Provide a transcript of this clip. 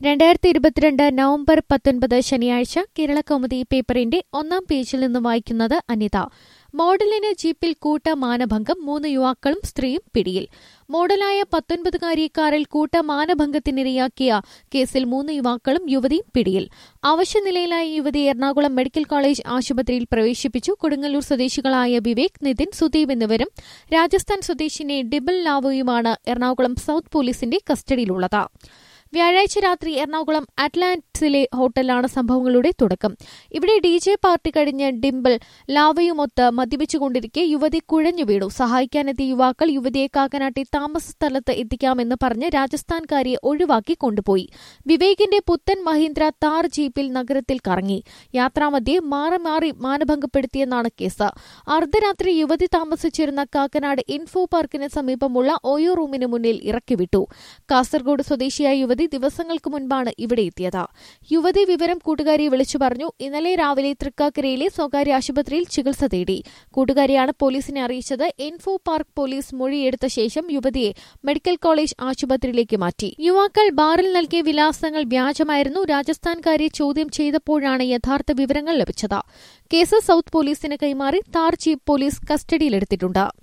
രണ്ടായിരത്തി ഇരുപത്തിരണ്ട് നവംബർ പത്തൊൻപത് ശനിയാഴ്ച കേരള കൗമുദി പേപ്പറിന്റെ ഒന്നാം പേജിൽ നിന്ന് വായിക്കുന്നത് അനിത മോഡലിന് ജീപ്പിൽ കൂട്ട മാനഭംഗം മൂന്ന് യുവാക്കളും സ്ത്രീയും പിടിയിൽ മോഡലായ പത്തൊൻപതുകാരി കാറിൽ കൂട്ട മാനഭംഗത്തിനിരയാക്കിയ കേസിൽ മൂന്ന് യുവാക്കളും യുവതിയും പിടിയിൽ അവശനിലയിലായ യുവതി എറണാകുളം മെഡിക്കൽ കോളേജ് ആശുപത്രിയിൽ പ്രവേശിപ്പിച്ചു കൊടുങ്ങല്ലൂർ സ്വദേശികളായ വിവേക് നിതിൻ സുദീപ് എന്നിവരും രാജസ്ഥാൻ സ്വദേശിനി ഡിബിൾ ലാവോയുമാണ് എറണാകുളം സൌത്ത് പോലീസിന്റെ കസ്റ്റഡിയിലുള്ളത് വ്യാഴാഴ്ച രാത്രി എറണാകുളം അറ്റ്ലാന്റിസിലെ ഹോട്ടലാണ് സംഭവങ്ങളുടെ തുടക്കം ഇവിടെ ഡി ജെ പാർട്ടി കഴിഞ്ഞ് ഡിംപിൾ ലാവയുമൊത്ത് മദ്യപിച്ചുകൊണ്ടിരിക്കെ യുവതി കുഴഞ്ഞു വീണു സഹായിക്കാനെത്തിയ യുവാക്കൾ യുവതിയെ കാക്കനാട്ടി താമസ സ്ഥലത്ത് എത്തിക്കാമെന്ന് പറഞ്ഞ് രാജസ്ഥാൻകാരിയെ ഒഴിവാക്കി കൊണ്ടുപോയി വിവേകിന്റെ പുത്തൻ മഹീന്ദ്ര താർ ജീപ്പിൽ നഗരത്തിൽ കറങ്ങി യാത്രാമധ്യേ മാറി മാറി മാനഭംഗപ്പെടുത്തിയെന്നാണ് കേസ് അർദ്ധരാത്രി യുവതി താമസിച്ചിരുന്ന കാക്കനാട് ഇൻഫോ പാർക്കിന് സമീപമുള്ള ഓയോ റൂമിന് മുന്നിൽ ഇറക്കിവിട്ടു കാസർഗോഡ് സ്വദേശിയായ യുവതി ദിവസങ്ങൾക്ക് മുൻപാണ് ഇവിടെ എത്തിയത് യുവതി വിവരം കൂട്ടുകാരിയെ വിളിച്ചു പറഞ്ഞു ഇന്നലെ രാവിലെ തൃക്കാക്കരയിലെ സ്വകാര്യ ആശുപത്രിയിൽ ചികിത്സ തേടി കൂട്ടുകാരിയാണ് പോലീസിനെ അറിയിച്ചത് ഇൻഫോ പാർക്ക് പോലീസ് മൊഴിയെടുത്ത ശേഷം യുവതിയെ മെഡിക്കൽ കോളേജ് ആശുപത്രിയിലേക്ക് മാറ്റി യുവാക്കൾ ബാറിൽ നൽകിയ വിലാസങ്ങൾ വ്യാജമായിരുന്നു രാജസ്ഥാൻകാരെ ചോദ്യം ചെയ്തപ്പോഴാണ് യഥാർത്ഥ വിവരങ്ങൾ ലഭിച്ചത് കേസ് സൌത്ത് പോലീസിന് കൈമാറി താർ ചീഫ് പോലീസ് കസ്റ്റഡിയിലെടുത്തിട്ടുണ്ട്